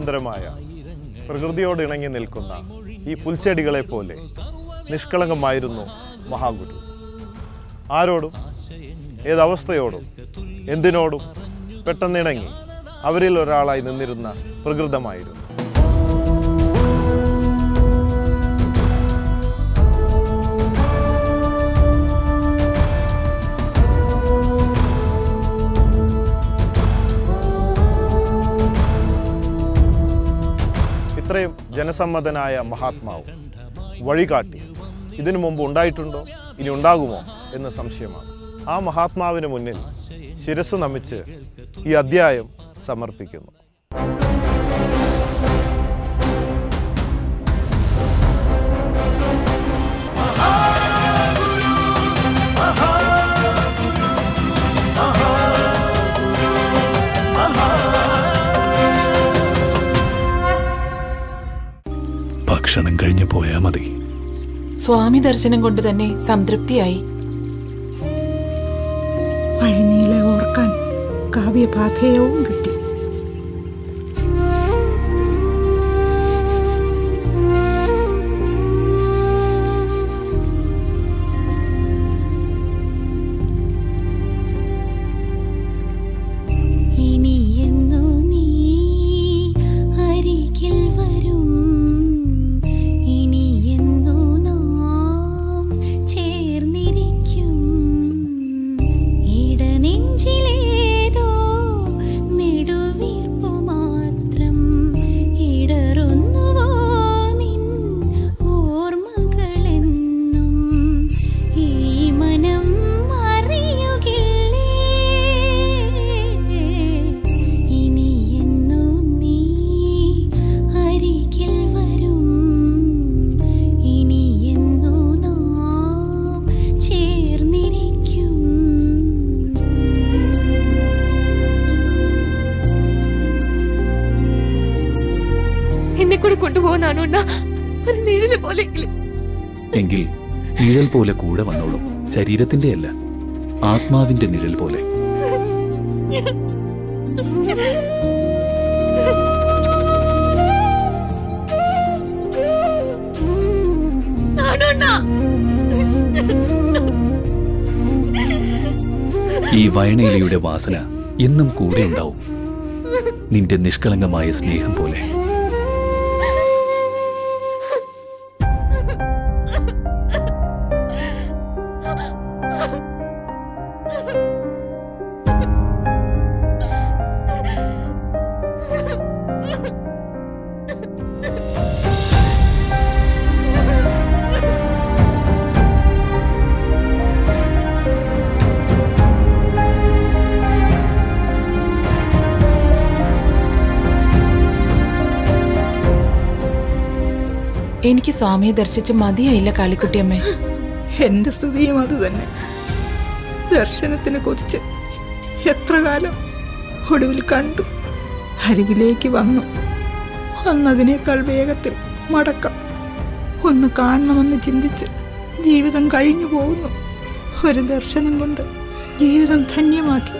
സുന്ദരമായ പ്രകൃതിയോട് ഇണങ്ങി നിൽക്കുന്ന ഈ പുൽച്ചെടികളെ പോലെ നിഷ്കളങ്കമായിരുന്നു മഹാഗുരു ആരോടും ഏതവസ്ഥയോടും എന്തിനോടും പെട്ടെന്നിണങ്ങി അവരിൽ ഒരാളായി നിന്നിരുന്ന പ്രകൃതമായിരുന്നു ഇത്രയും ജനസമ്മതനായ മഹാത്മാവ് വഴികാട്ടി ഇതിനു മുമ്പ് ഉണ്ടായിട്ടുണ്ടോ ഇനി ഉണ്ടാകുമോ എന്ന് സംശയമാണ് ആ മഹാത്മാവിന് മുന്നിൽ ശിരസ് നമിച്ച് ഈ അധ്യായം സമർപ്പിക്കുന്നു ഭക്ഷണം കഴിഞ്ഞു പോയാ മതി സ്വാമി ദർശനം കൊണ്ട് തന്നെ സംതൃപ്തിയായി വഴിനീളെ ഓർക്കാൻ കാവ്യപാഥേയവും കിട്ടി ഇനി എന്നു നീ അരികിൽ വരും ഇനി എന്നു നാം ചേർന്നിരിക്കും ഇടനെഞ്ചിലേതോ നെടുവീർപ്പു മാത്രം ഇടറുന്നുവോ നിൻ ഓർമ്മകളെന്നും ഈ മനം അറിയുകില്ലേ ഇനി എന്നു നീ അരികിൽ വരും ഇനി എന്നു നാം ചേർന്നിരിക്കും എന്നെ കൂടെ കൊണ്ടുപോകുന്നാണോ അണ്ണാ ഒരു നിഴല് പോലെങ്കിലും എങ്കിൽ നിഴൽ പോലെ കൂടെ വന്നോളൂ ശരീരത്തിന്റെ അല്ല ആത്മാവിന്റെ നിഴൽ പോലെ ആണോ അണ്ണാ ഈ വയണയിലയുടെ വാസന എന്നും കൂടെ ഉണ്ടാവും നിന്റെ നിഷ്കളങ്കമായ സ്നേഹം പോലെ എനിക്ക് സ്വാമിയെ ദർശിച്ച് മതിയായില്ല കാളിക്കുട്ടിയമ്മേ എന്റെ സ്ഥിതിയും അത് തന്നെ ദർശനത്തിന് കൊതിച്ച് എത്ര കാലം ഒടുവിൽ കണ്ടു അരികിലേക്ക് വന്നു വന്നതിനേക്കാൾ വേഗത്തിൽ മടക്കം ഒന്ന് കാണണമെന്ന് ചിന്തിച്ച് ജീവിതം കഴിഞ്ഞു പോകുന്നു ഒരു ദർശനം കൊണ്ട് ജീവിതം ധന്യമാക്കി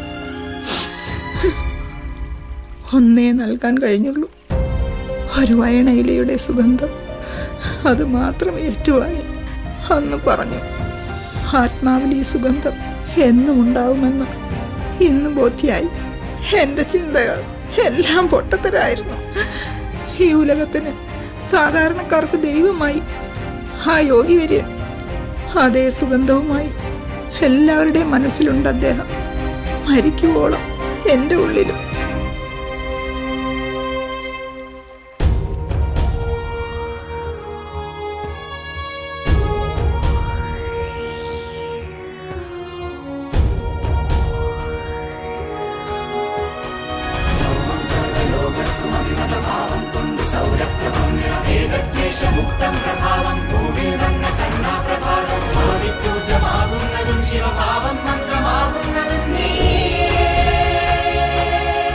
ഒന്നേ നൽകാൻ കഴിഞ്ഞുള്ളൂ ഒരു വയണയിലയുടെ സുഗന്ധം അത് മാത്രം ഏറ്റുവാങ്ങി അന്ന് പറഞ്ഞു ആത്മാവിൽ ഈ സുഗന്ധം എന്നും ഉണ്ടാവുമെന്ന് ഇന്ന് ബോധ്യായി എൻ്റെ ചിന്തകൾ എല്ലാം പൊട്ടത്തരായിരുന്നു ഈ ഉലകത്തിന് സാധാരണക്കാർക്ക് ദൈവമായി ആ യോഗി വര്യൻ അതേ സുഗന്ധവുമായി എല്ലാവരുടെയും മനസ്സിലുണ്ട് അദ്ദേഹം മരിക്കുവോളം എൻ്റെ ഉള്ളിലും ശിവഭാവം മന്ത്രമാകുന്നതും നീ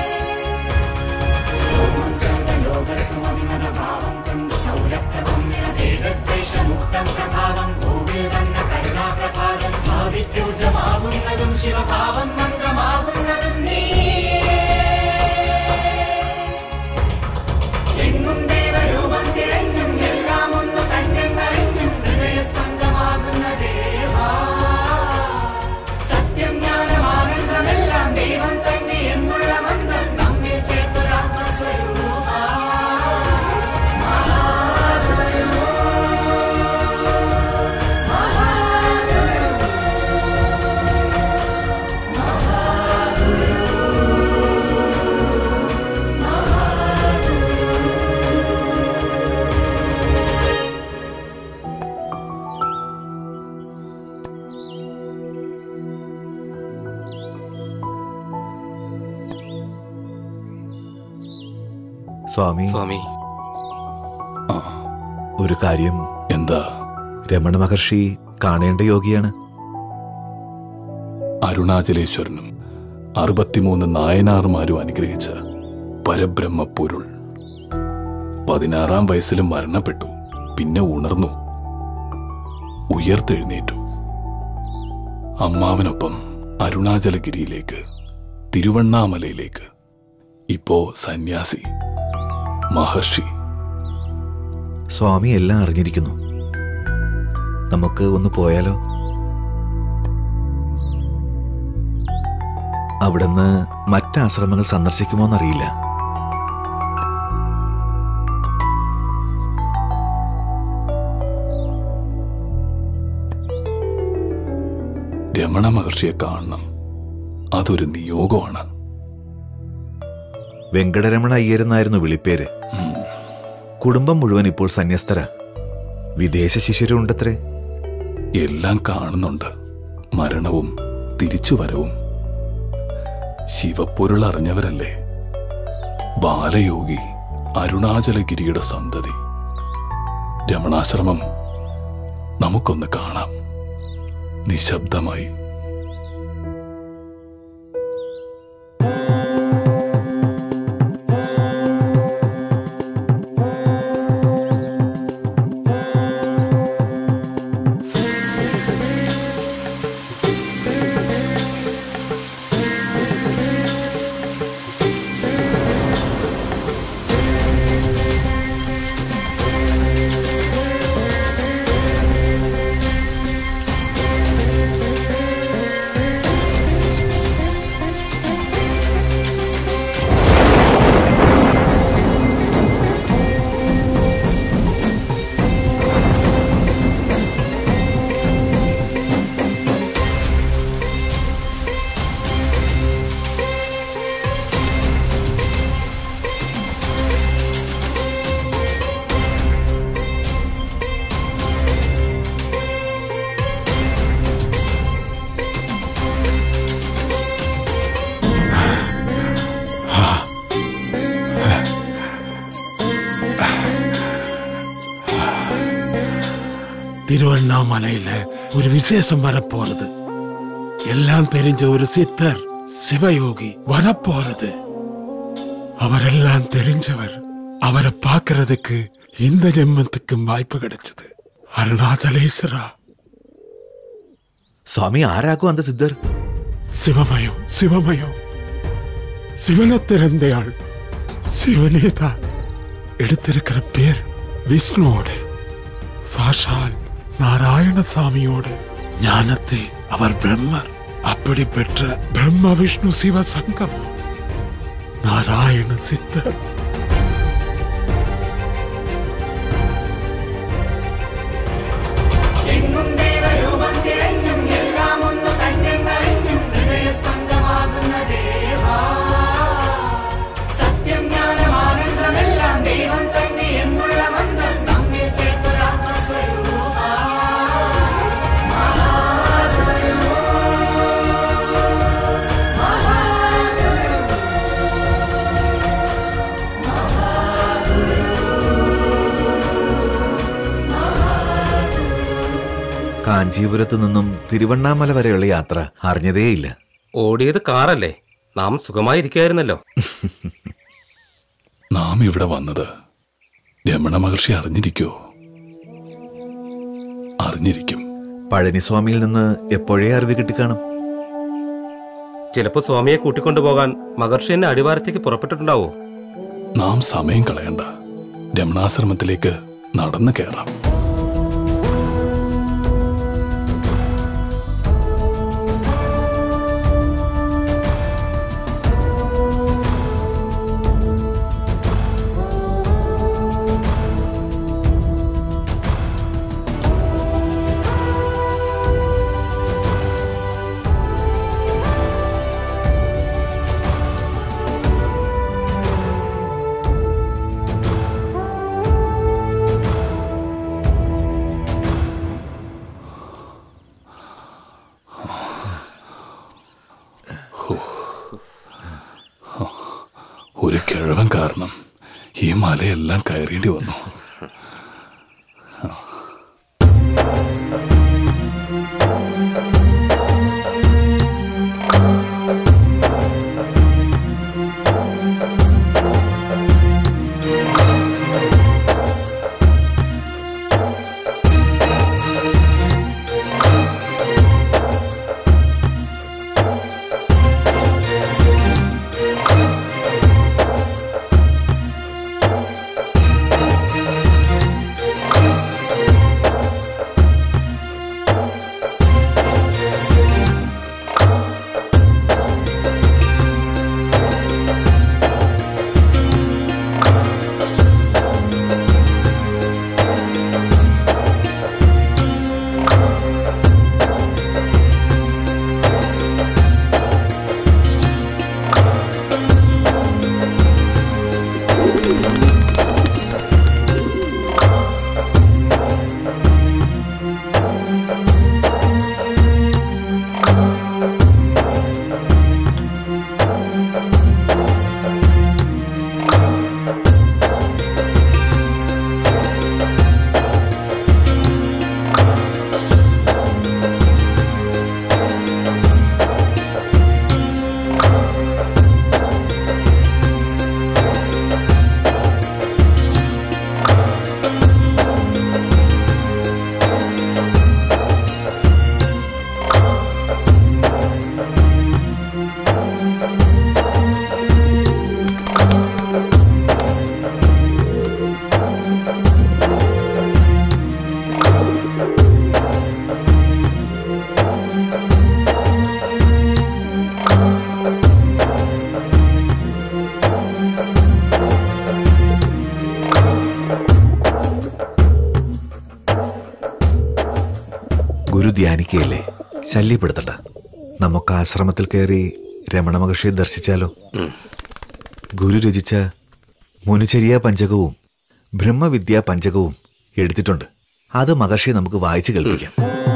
സ്വാമി സ്വാമി ഒരു കാര്യം എന്താ രമണ മഹർഷി കാണേണ്ട യോഗിയാണ് അരുണാചലേശ്വരനും അറുപത്തിമൂന്ന് നായനാർമാരും അനുഗ്രഹിച്ച പരബ്രഹ്മ പൊരുൾ പതിനാറാം വയസ്സിൽ മരണപ്പെട്ടു പിന്നെ ഉണർന്നു ഉയർത്തെഴുന്നേറ്റു അമ്മാവനൊപ്പം അരുണാചലഗിരിയിലേക്ക് തിരുവണ്ണാമലയിലേക്ക് ഇപ്പോ സന്യാസി മഹർഷി സ്വാമി എല്ലാം അറിഞ്ഞിരിക്കുന്നു നമുക്ക് ഒന്ന് പോയാലോ അവിടുന്ന് മറ്റാശ്രമങ്ങൾ സന്ദർശിക്കുമോന്നറിയില്ല രമണ മഹർഷിയെ കാണണം അതൊരു നിയോഗമാണ് വെങ്കടരമണ അയ്യരെന്നായിരുന്നു വിളിപ്പേര് ഉം. കുടുംബം മുഴുവൻ ഇപ്പോൾ സന്യസ്തര വിദേശ ശിശുരുണ്ടത്രേ എല്ലാം കാണുന്നുണ്ട് മരണവും തിരിച്ചുവരവും ശിവപ്പൊരുൾ അറിഞ്ഞവരല്ലേ ബാലയോഗി അരുണാചലഗിരിയുടെ സന്തതി രമണാശ്രമം നമുക്കൊന്ന് കാണാം നിശബ്ദമായി திருவண்ணாமலையில ஒரு விசேஷம் வரப்போறது எல்லாம் தெரிஞ்ச ஒரு சித்தர் சிவயோகி வரப்போறது அவரெல்லாம் தெரிஞ்சவர் அவரை பார்க்கறதுக்கு இந்த ஜென்மத்துக்கும் வாய்ப்பு கிடைச்சது அருணாச்சலேஸ்வரா സ്വാമി ആരാക്കും അന്ത സിദ്ധർ சிவமயம் சிவமயம் சிவனை திறந்தையாள் சிவனே தான் எடுத்திருக்கிற பேர் விஷ்ணுவோட சாஷால் நாராயணசாமியோட ஞானத்தை அவர் பிரம்மர் அப்படி பெற்ற பிரம்ம விஷ்ணு சிவ சங்கமம் நாராயண சித்தர் കാഞ്ചീപുരത്ത് നിന്നും തിരുവണ്ണാമല വരെയുള്ള യാത്ര അറിഞ്ഞതേയില്ല ഓടിയത് കാറല്ലേ നാം സുഖമായിരിക്കായിരുന്നല്ലോ നാം ഇവിടെ വന്നത് രമണ മഹർഷി അറിഞ്ഞിരിക്കോ അറിഞ്ഞിരിക്കും പഴനിസ്വാമിയിൽ നിന്ന് എപ്പോഴേ അറിവ് കിട്ടിക്കാണും ചിലപ്പോ സ്വാമിയെ കൂട്ടിക്കൊണ്ടുപോകാൻ മഹർഷി എന്നെ അടിവാരത്തേക്ക് പുറപ്പെട്ടിട്ടുണ്ടാവോ നാം സമയം കളയണ്ട രമണാശ്രമത്തിലേക്ക് നടന്നു കയറാം ഒരു കിഴവൻ കാരണം ഈ മലയെല്ലാം കയറേണ്ടി വന്നു ഗുരു ധ്യാനിക്കുകയല്ലേ ശല്യപ്പെടുത്തണ്ട നമുക്ക് ആശ്രമത്തിൽ കയറി രമണ മഹർഷിയെ ദർശിച്ചാലോ ഗുരു രചിച്ച മുനുചര്യ പഞ്ചകവും ബ്രഹ്മവിദ്യാ പഞ്ചകവും എടുത്തിട്ടുണ്ട് അത് മഹർഷിയെ നമുക്ക് വായിച്ചു കേൾപ്പിക്കാം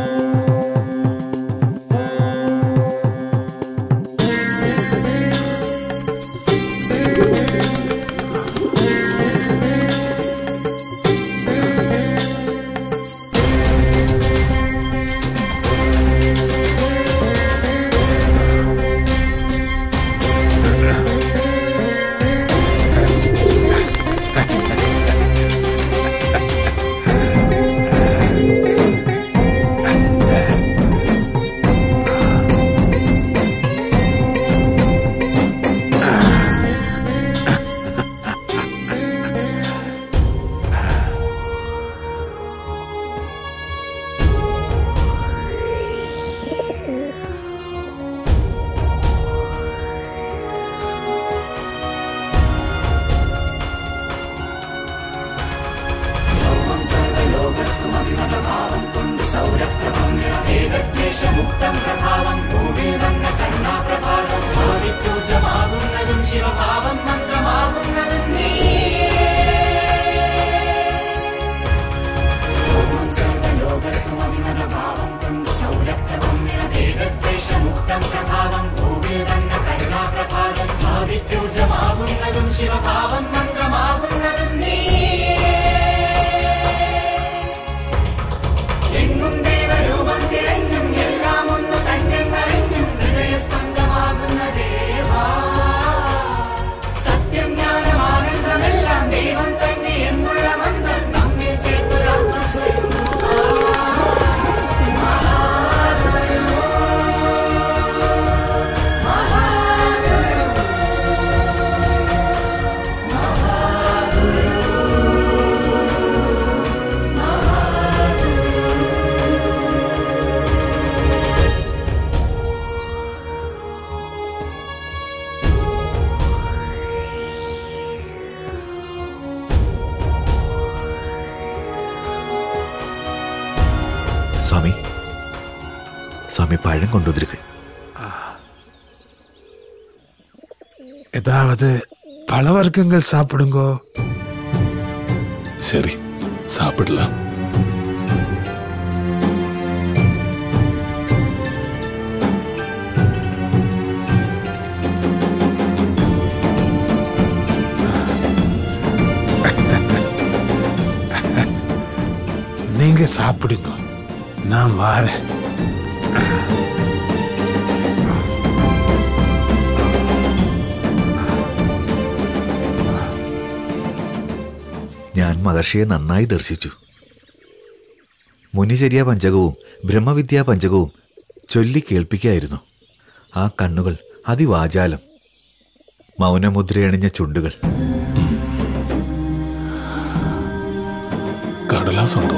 സ്വാമി സ്വാമി പഴം കൊണ്ടുവന്നിരിക്ക് ஏதாவது பழவர்க்கங்கள் சாப்பிடுங்கோ சரி சாப்பிடலாம் நீங்க சாப்பிடுங்க நான் வாரேன் ഞാൻ മഹർഷിയെ നന്നായി ദർശിച്ചു മുനിചര്യ പഞ്ചകവും ബ്രഹ്മവിദ്യാ പഞ്ചകവും ചൊല്ലി കേൾപ്പിക്കായിരുന്നു ആ കണ്ണുകൾ അതിവാചാലം മൗനമുദ്രയണിഞ്ഞ ചുണ്ടുകൾ കടലാസുണ്ടോ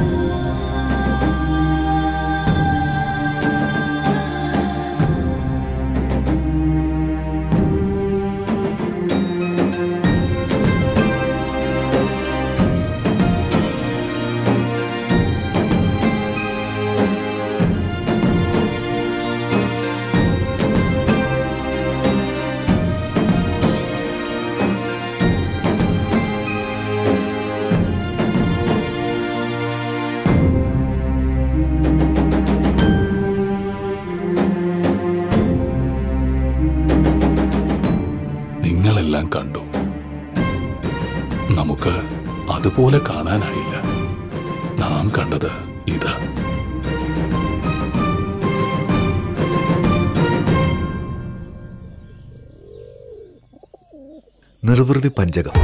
നിങ്ങളെല്ലാം കണ്ടു നമുക്ക് അതുപോലെ കാണാനായില്ല നാം കണ്ടത് ഇതാ നിർവൃതി പഞ്ചകം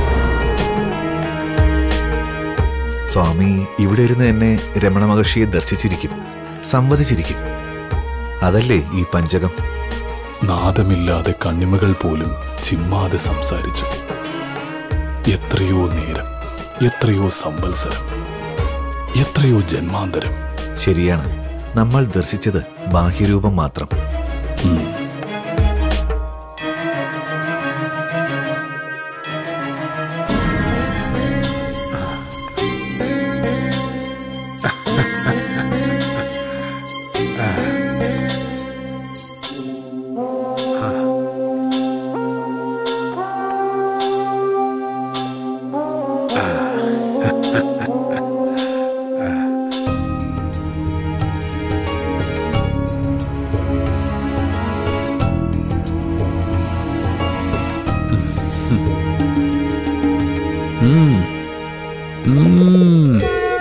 സ്വാമി ഇവിടെ ഇരുന്ന് എന്നെ രമണ മഹർഷിയെ ദർശിച്ചിരിക്കും സംവദിച്ചിരിക്കും അതല്ലേ ഈ പഞ്ചകം നാദമില്ലാതെ കണ്ണിമകൾ പോലും ചിമ്മാതെ സംസാരിച്ചു എത്രയോ നേരം എത്രയോ സംവത്സരം എത്രയോ ജന്മാന്തരം ശരിയാണ് നമ്മൾ ദർശിച്ചത് ബാഹ്യരൂപം മാത്രം ഉം. ഉം. ഉം.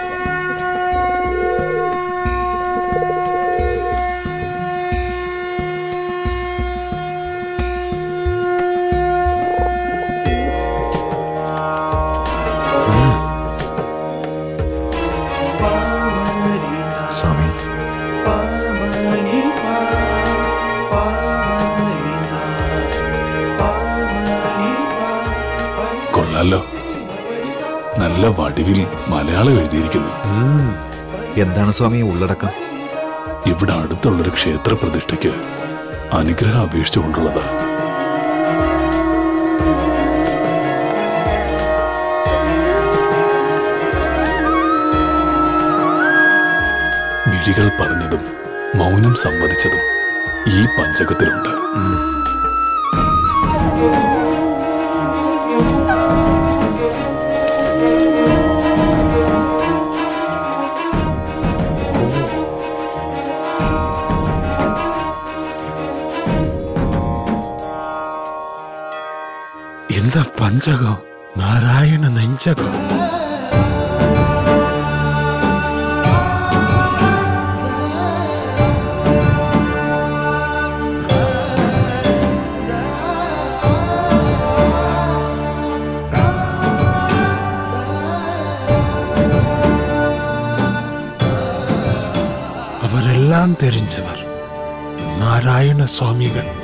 സ്വാമി കൊള്ളാലോ നല്ല വടിവിൽ മലയാളം എഴുതിയിരിക്കുന്നു എന്താണ് സ്വാമി ഉള്ളടക്കം ഇവിടെ അടുത്തുള്ളൊരു ക്ഷേത്ര പ്രതിഷ്ഠയ്ക്ക് അനുഗ്രഹം അപേക്ഷിച്ചുകൊണ്ടുള്ളതാ വിഴികൾ പറഞ്ഞതും മൗനം സംവദിച്ചതും ഈ പഞ്ചകത്തിലുണ്ട് இந்த பஞ்சகம் நாராயண நெஞ்சகம் அவரெல்லாம் தெரிஞ்சவர் நாராயண சுவாமிகள்